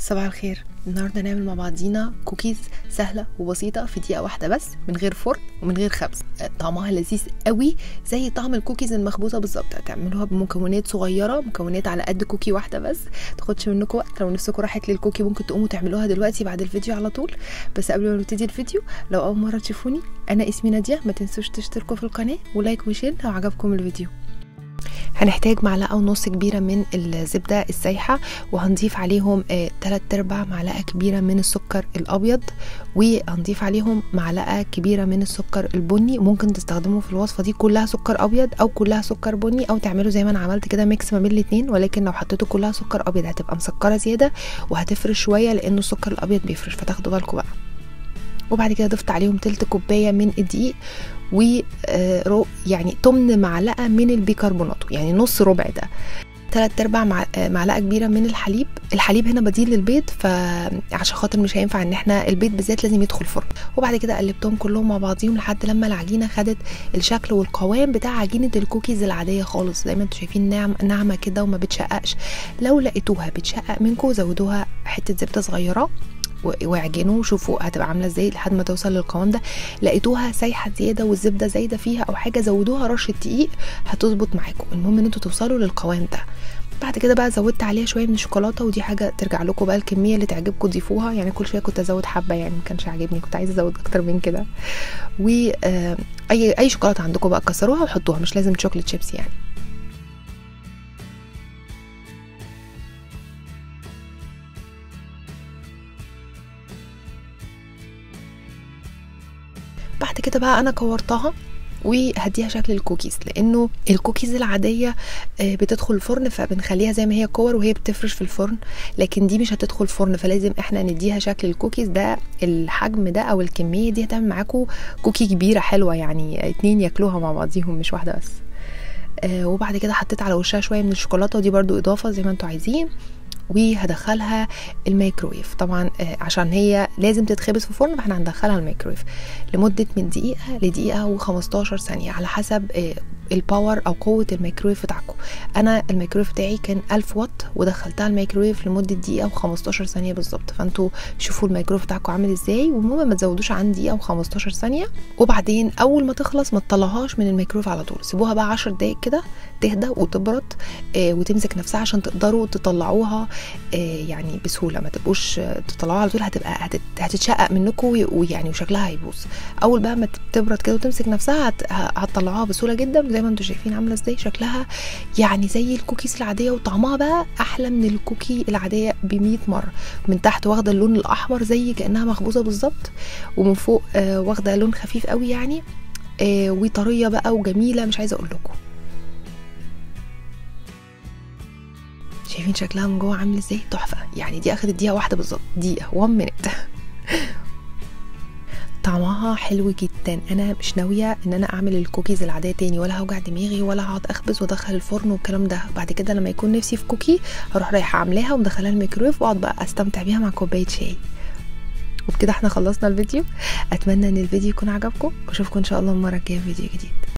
صباح الخير النهارده نعمل مع بعضينا كوكيز سهله وبسيطه في دقيقه واحده بس من غير فرن ومن غير خبز طعمها لذيذ قوي زي طعم الكوكيز المخبوزه بالظبط هتعملوها بمكونات صغيره مكونات على قد كوكي واحده بس تاخدش منكم وقت لو نفسكم راحت للكوكي ممكن تقوموا تعملوها دلوقتي بعد الفيديو على طول بس قبل ما نبتدي الفيديو لو اول مره تشوفوني انا اسمي ناديه ما تنسوش تشتركوا في القناه ولايك وشير لو عجبكم الفيديو هنحتاج معلقه ونص كبيره من الزبده السايحه وهنضيف عليهم آه 3 ارباع معلقه كبيره من السكر الابيض وهنضيف عليهم معلقه كبيره من السكر البني ممكن تستخدموا في الوصفه دي كلها سكر ابيض او كلها سكر بني او تعملوا زي ما انا عملت كده ميكس ما بين الاثنين ولكن لو حطيتوا كلها سكر ابيض هتبقى مسكره زياده وهتفرش شويه لانه السكر الابيض بيفرش فتاخدوا بالكم بقى وبعد كده ضفت عليهم تلت كوبايه من الدقيق و يعني تمن معلقه من البيكربونات يعني نص ربع ده تلات ارباع معلقه كبيره من الحليب الحليب هنا بديل للبيض فعشان خاطر مش هينفع ان احنا البيض بالذات لازم يدخل فرن وبعد كده قلبتهم كلهم مع بعضيهم لحد لما العجينه خدت الشكل والقوام بتاع عجينه الكوكيز العاديه خالص زي ما انتم شايفين ناعم ناعمه كده وما بتشققش لو لقيتوها بتشقق منكم زودوها حته زبده صغيره واعجنوا وشوفوا هتبقى عامله ازاي لحد ما توصل للقوام ده لقيتوها سايحه زياده والزبده زايده فيها او حاجه زودوها رشه دقيق هتظبط معاكم المهم ان انتوا توصلوا للقوام ده بعد كده بقى زودت عليها شويه من الشوكولاته ودي حاجه ترجع لكم بقى الكميه اللي تعجبكم ضيفوها يعني كل شويه كنت ازود حبه يعني ما كانش عاجبني كنت عايزه ازود اكتر من كده و اي اي شوكولاته عندكم بقى كسروها وحطوها مش لازم شوكليت شيبس يعني بعد كده بقى انا كورتها وهديها شكل الكوكيز لانه الكوكيز العاديه بتدخل الفرن فبنخليها زي ما هي كور وهي بتفرش في الفرن لكن دي مش هتدخل فرن فلازم احنا نديها شكل الكوكيز ده الحجم ده او الكميه دي هتعمل معاكم كوكي كبيره حلوه يعني اتنين ياكلوها مع بعضيهم مش واحده بس وبعد كده حطيت على وشها شويه من الشوكولاته ودي برضو اضافه زي ما انتوا عايزين وهدخلها الميكرويف طبعا عشان هي لازم تتخبز في فرن فاحنا هندخلها الميكرويف لمده من دقيقه لدقيقه و15 ثانيه على حسب الباور او قوه الميكرويف بتاعكم انا الميكرويف بتاعي كان 1000 واط ودخلتها الميكرويف لمده دقيقه و15 ثانيه بالظبط فانتوا شوفوا الميكرويف بتاعكم عامل ازاي والمهم ما تزودوش عن دقيقه و15 ثانيه وبعدين اول ما تخلص ما تطلعوهاش من الميكرويف على طول سيبوها بقى 10 دقايق كده تهدى وتبرد آه وتمسك نفسها عشان تقدروا تطلعوها آه يعني بسهوله ما تبقوش تطلعوها على طول هتبقى هتت هتتشقق منكم ويعني وشكلها هيبوظ اول بقى ما تبرد كده وتمسك نفسها هت هتطلعوها بسهوله جدا زي ما انتم شايفين عامله ازاي شكلها يعني زي الكوكيز العاديه وطعمها بقى احلى من الكوكي العاديه ب 100 مره من تحت واخده اللون الاحمر زي كانها مخبوزه بالظبط ومن فوق آه واخده لون خفيف قوي يعني آه وطريه بقى وجميله مش عايزه اقول لكم شايفين شكلها من جوه عامل ازاي تحفه يعني دي اخدت دقيقه واحده بالظبط دقيقه 1 مينت طعمها حلو جدا انا مش ناويه ان انا اعمل الكوكيز العاديه تاني ولا هوجع دماغي ولا هقعد اخبز وادخل الفرن والكلام ده بعد كده لما يكون نفسي في كوكي هروح رايحه عاملاها ومدخلها الميكرويف واقعد بقى استمتع بيها مع كوبايه شاي وبكده احنا خلصنا الفيديو اتمنى ان الفيديو يكون عجبكم واشوفكم ان شاء الله المره الجايه في فيديو جديد